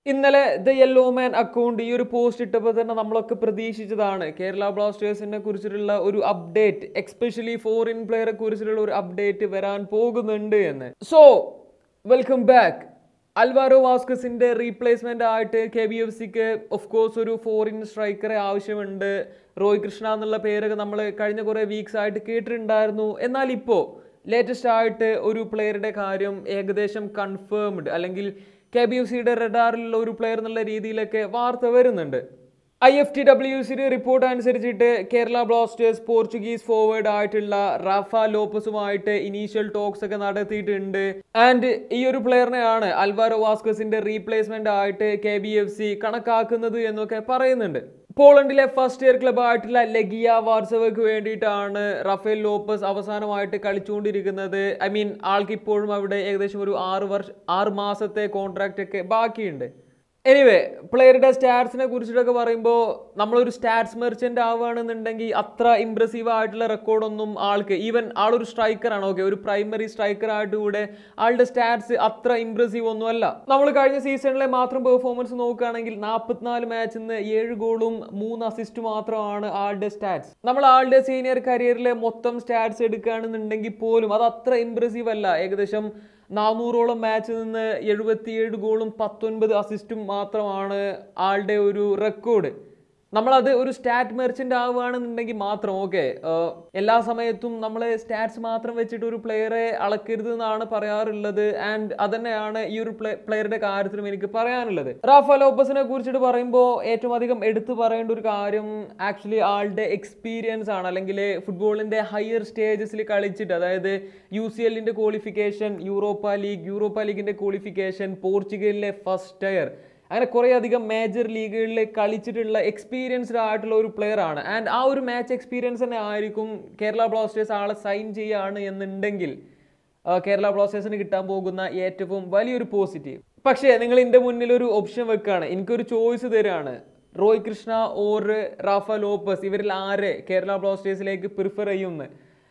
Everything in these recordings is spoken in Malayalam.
ഇന്നലെ ദ യെല്ലോ മാൻ അക്കൗണ്ട് ഈ ഒരു പോസ്റ്റ് ഇട്ടപ്പോൾ തന്നെ നമ്മളൊക്കെ പ്രതീക്ഷിച്ചതാണ് കേരള ബ്ലാസ്റ്റേഴ്സിനെ കുറിച്ചിട്ടുള്ള ഒരു അപ്ഡേറ്റ് എക്സ്പെഷ്യലി ഫോറിൻ പ്ലെയറെ കുറിച്ചിട്ടുള്ള ഒരു അപ്ഡേറ്റ് വരാൻ പോകുന്നുണ്ട് എന്ന് സോ വെൽക്കം ബാക്ക് അൽവാരോ വാസ്കസിന്റെ റീപ്ലേസ്മെന്റ് ആയിട്ട് കെ ബി എഫ് സിക്ക് ഓഫ് കോഴ്സ് ഒരു ഫോറിൻ സ്ട്രൈക്കറെ ആവശ്യമുണ്ട് റോയ് കൃഷ്ണ എന്നുള്ള പേരൊക്കെ നമ്മൾ കഴിഞ്ഞ കുറേ വീക്സ് ആയിട്ട് കേട്ടിട്ടുണ്ടായിരുന്നു എന്നാൽ ഇപ്പോൾ ലേറ്റസ്റ്റ് ആയിട്ട് ഒരു പ്ലെയറുടെ കാര്യം ഏകദേശം കൺഫേംഡ് അല്ലെങ്കിൽ കെ ബി എഫ് സിയുടെ റഡാറിലുള്ള ഒരു പ്ലെയർ എന്നുള്ള രീതിയിലൊക്കെ വാർത്ത വരുന്നുണ്ട് ഐ എഫ് ടി ഡബ്ല്യു സിയുടെ റിപ്പോർട്ട് അനുസരിച്ചിട്ട് കേരള ബ്ലാസ്റ്റേഴ്സ് പോർച്ചുഗീസ് ഫോർവേഡ് ആയിട്ടുള്ള റാഫ ലോപ്പസുമായിട്ട് ഇനീഷ്യൽ ടോക്സ് ഒക്കെ നടത്തിയിട്ടുണ്ട് ആൻഡ് ഈ ഒരു പ്ലെയറിനെയാണ് അൽവാരോ വാസ്കസിന്റെ റീപ്ലേസ്മെന്റ് ആയിട്ട് കെ ബി എഫ് സി കണക്കാക്കുന്നത് എന്നൊക്കെ പറയുന്നുണ്ട് പോളണ്ടിലെ ഫസ്റ്റ് ഇയർ ക്ലബ് ആയിട്ടുള്ള ലെഗിയ വാർസവയ്ക്ക് വേണ്ടിയിട്ടാണ് റഫേൽ ലോപ്പസ് അവസാനമായിട്ട് കളിച്ചുകൊണ്ടിരിക്കുന്നത് ഐ മീൻ ആൾക്ക് ഇപ്പോഴും അവിടെ ഏകദേശം ഒരു ആറ് വർഷം ആറ് മാസത്തെ കോൺട്രാക്റ്റ് ഒക്കെ ബാക്കിയുണ്ട് എനിവേ പ്ലെയറുടെ സ്റ്റാറ്റ്സിനെ കുറിച്ചിട്ടൊക്കെ പറയുമ്പോൾ നമ്മളൊരു സ്റ്റാറ്റ്സ് മെർച്ചൻ്റ് ആവുകയാണെന്നുണ്ടെങ്കിൽ അത്ര ഇമ്പ്രസീവ് ആയിട്ടുള്ള റെക്കോർഡൊന്നും ആൾക്ക് ഈവൻ ആളൊരു സ്ട്രൈക്കറാണ് ഓക്കെ ഒരു പ്രൈമറി സ്ട്രൈക്കർ ആയിട്ട് കൂടെ ആളുടെ സ്റ്റാറ്റ്സ് അത്ര ഇമ്പ്രസീവ് ഒന്നുമല്ല നമ്മൾ കഴിഞ്ഞ സീസണിലെ മാത്രം പെർഫോമൻസ് നോക്കുകയാണെങ്കിൽ നാൽപ്പത്തിനാല് മാച്ചിൽ നിന്ന് ഏഴ് ഗോളും മൂന്ന് അസിസ്റ്റ് മാത്രമാണ് ആളുടെ സ്റ്റാറ്റ്സ് നമ്മൾ ആളുടെ സീനിയർ കരിയറിലെ മൊത്തം സ്റ്റാറ്റ്സ് എടുക്കുകയാണെന്നുണ്ടെങ്കിൽ പോലും അത് അത്ര ഇമ്പ്രസീവ് അല്ല ഏകദേശം നാനൂറോളം മാച്ചിൽ നിന്ന് എഴുപത്തിയേഴ് ഗോളും പത്തൊൻപത് അസിസ്റ്റും മാത്രമാണ് ആളുടെ ഒരു റെക്കോർഡ് നമ്മളത് ഒരു സ്റ്റാറ്റ് മെർച്ചൻ്റ് ആവുകയാണെന്നുണ്ടെങ്കിൽ മാത്രം ഓക്കെ എല്ലാ സമയത്തും നമ്മൾ സ്റ്റാറ്റ്സ് മാത്രം വെച്ചിട്ട് ഒരു പ്ലെയറെ അളക്കരുത് എന്നാണ് പറയാറുള്ളത് ആൻഡ് അതന്നെയാണ് ഈ ഒരു പ്ലെയറുടെ കാര്യത്തിലും എനിക്ക് പറയാനുള്ളത് റാഫ ലോപ്പസിനെ കുറിച്ചിട്ട് പറയുമ്പോൾ ഏറ്റവും അധികം എടുത്തു പറയേണ്ട ഒരു കാര്യം ആക്ച്വലി ആളുടെ എക്സ്പീരിയൻസ് ആണ് അല്ലെങ്കിൽ ഫുട്ബോളിൻ്റെ ഹയർ സ്റ്റേജസിൽ കളിച്ചിട്ട് അതായത് യു സി എല്ലിൻ്റെ ക്വാളിഫിക്കേഷൻ യൂറോപ്പ ലീഗ് യൂറോപ്പ ലീഗിൻ്റെ ക്വാളിഫിക്കേഷൻ പോർച്ചുഗലിലെ ഫസ്റ്റ് ടയർ അങ്ങനെ കുറേ അധികം മേജർ ലീഗുകളിൽ കളിച്ചിട്ടുള്ള എക്സ്പീരിയൻസ്ഡ് ആയിട്ടുള്ള ഒരു പ്ലെയർ ആണ് ആൻഡ് ആ ഒരു മാച്ച് എക്സ്പീരിയൻസ് തന്നെ ആയിരിക്കും കേരള ബ്ലാസ്റ്റേഴ്സ് ആളെ സൈൻ ചെയ്യുകയാണ് എന്നുണ്ടെങ്കിൽ ആ, കേരള ബ്ലാസ്റ്റേഴ്സിന് കിട്ടാൻ പോകുന്ന ഏറ്റവും വലിയൊരു പോസിറ്റീവ് പക്ഷേ നിങ്ങൾ എൻ്റെ മുന്നിൽ ഒരു ഓപ്ഷൻ വെക്കുകയാണ് എനിക്കൊരു ചോയ്സ് തരികയാണ് Roy Krishna or Rafa Lopes ഇവരിൽ ആരെ കേരള ബ്ലാസ്റ്റേഴ്സിലേക്ക് പ്രിഫർ ചെയ്യുമെന്ന്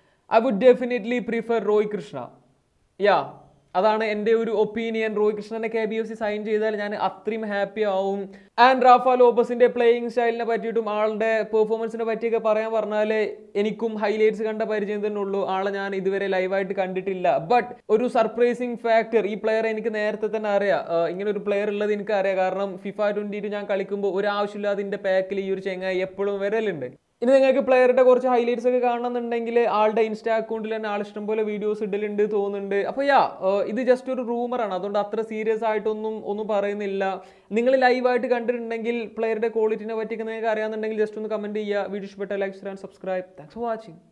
I would definitely prefer Roy Krishna yeah അതാണ് എൻ്റെ ഒരു ഒപ്പീനിയൻ റോയ് കൃഷ്ണനെ K B F C sign ചെയ്താൽ ഞാൻ അത്രയും ഹാപ്പി ആവും ആൻഡ് റാഫ ലോബസിന്റെ പ്ലേയിങ് സ്റ്റൈലിനെ പറ്റിയിട്ടും ആളുടെ പെർഫോമൻസിനെ പറ്റിയൊക്കെ പറയാൻ പറഞ്ഞാൽ എനിക്കും ഹൈലൈറ്റ്സ് കണ്ട പരിചയം തന്നെ ഉള്ളൂ ആളെ ഞാൻ ഇതുവരെ ലൈവായിട്ട് കണ്ടിട്ടില്ല ബട്ട് ഒരു സർപ്രൈസിങ് ഫാക്ടർ ഈ പ്ലെയർ എനിക്ക് നേരത്തെ തന്നെ അറിയാം ആഹ് ഇങ്ങനെ ഒരു പ്ലെയർ ഉള്ളത് എനിക്ക് അറിയാം കാരണം ഫിഫ ട്വന്റി ടു ഞാൻ കളിക്കുമ്പോൾ ഒരു ആവശ്യമില്ലാതെ ഇതിന്റെ പാക്കിൽ ഈ ഒരു ചെങ്ങായി എപ്പോഴും വരലുണ്ട് ഇനി നിങ്ങൾക്ക് പ്ലെയറുടെ കുറച്ച് ഹൈലൈറ്റ്സ് ഒക്കെ കാണണമെന്നുണ്ടെങ്കിൽ ആളുടെ ഇൻസ്റ്റാ അക്കൗണ്ടിൽ തന്നെ ആൾ ഇഷ്ടംപോലെ വീഡിയോസ് ഇടലുണ്ട് തോന്നുന്നുണ്ട് അപ്പോൾ യാ ഇത് ജസ്റ്റ് ഒരു റൂമറാണ് അതുകൊണ്ട് അത്ര സീരിയസ് ആയിട്ടൊന്നും ഒന്നും പറയുന്നില്ല നിങ്ങൾ ലൈവായിട്ട് കണ്ടിട്ടുണ്ടെങ്കിൽ പ്ലെയറുടെ ക്വാളിറ്റിനെ പറ്റിയൊക്കെ നിങ്ങൾക്ക് അറിയാമെന്നുണ്ടെങ്കിൽ ജസ്റ്റ് ഒന്ന് കമൻറ്റ് ചെയ്യുക വീഡിയോ ഇഷ്ടപ്പെട്ട like and subscribe thanks for watching